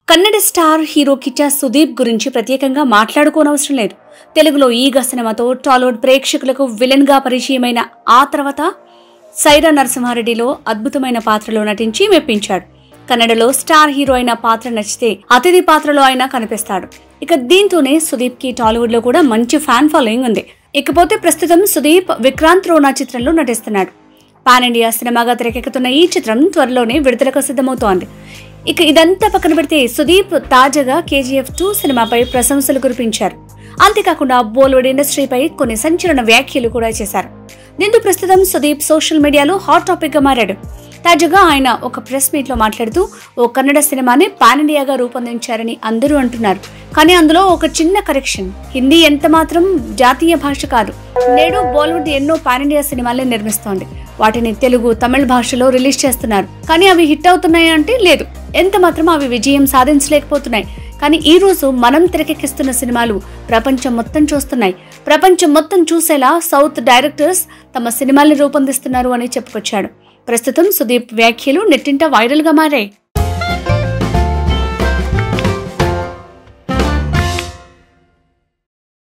Kannada star hero Kichcha Sudeep గురించి ప్రత్యేకంగా మాట్లాడుకోనవసరం లేదు తెలుగులో ఈగ సినిమాతో టాలీవుడ్ ప్రేక్షకులకు విలన్ గా పరిచయమైన ఆ తర్వాత సైరా నరసింహారెడ్డిలో అద్భుతమైన పాత్రలో నటించి మెప్పించాడు కన్నడలో స్టార్ హీరో అయిన పాత్ర నచ్చితే అతిథి పాత్రలో అయినా కనిపిస్తాడు ఇక దీంతోనే సుదీప్ కి టాలీవుడ్ లో కూడా మంచి ఫ్యాన్ ఫాలోయింగ్ ఉంది ఇకపోతే ప్రస్తుతం సుదీప్ విక్రాంత్ రోనా చిత్రంలో నటిస్తున్నాడు పాన్ ఇండియా సినిమాగా తెరకెక్కుతున్న ఈ చిత్రం త్వరలోనే విడుదలకు సిద్ధమవుతోంది ఇక ఇదంతా పక్కన పెడితే సుదీప్ తాజాగా కేజీఎఫ్ టూ సినిమాపై ప్రశంసలు కురిపించారు అంతేకాకుండా బాలీవుడ్ ఇండస్ట్రీపై కొన్ని సంచలన వ్యాఖ్యలు కూడా చేశారు దీంతో ప్రస్తుతం సుదీప్ సోషల్ మీడియాలో హాట్ టాపిక్ గా మారాడు తాజాగా ఆయన ఒక ప్రెస్ మీట్ లో మాట్లాడుతూ ఓ కన్నడ సినిమాని పాన్ ఇండియాగా రూపొందించారని అందరూ అంటున్నారు కానీ అందులో ఒక చిన్న కరెక్షన్ హిందీ ఎంత మాత్రం జాతీయ భాష కాదు నేడు బాలీవుడ్ ఎన్నో పాన్ ఇండియా సినిమాలే నిర్మిస్తోంది వాటిని తెలుగు తమిళ భాషలో రిలీజ్ చేస్తున్నారు కానీ అవి హిట్ అవుతున్నాయి అంటే లేదు ఎంత మాత్రం అవి విజయం సాధించలేకపోతున్నాయి కానీ ఈ రోజు మనం తెరకెక్కిస్తున్న సినిమాలు ప్రపంచం మొత్తం చూస్తున్నాయి ప్రపంచం మొత్తం చూసేలా సౌత్ డైరెక్టర్స్ తమ సినిమాల్ని రూపొందిస్తున్నారు అని చెప్పుకొచ్చాడు ప్రస్తుతం సుదీప్ వ్యాఖ్యలు నెట్టింట వైరల్ గా మారాయి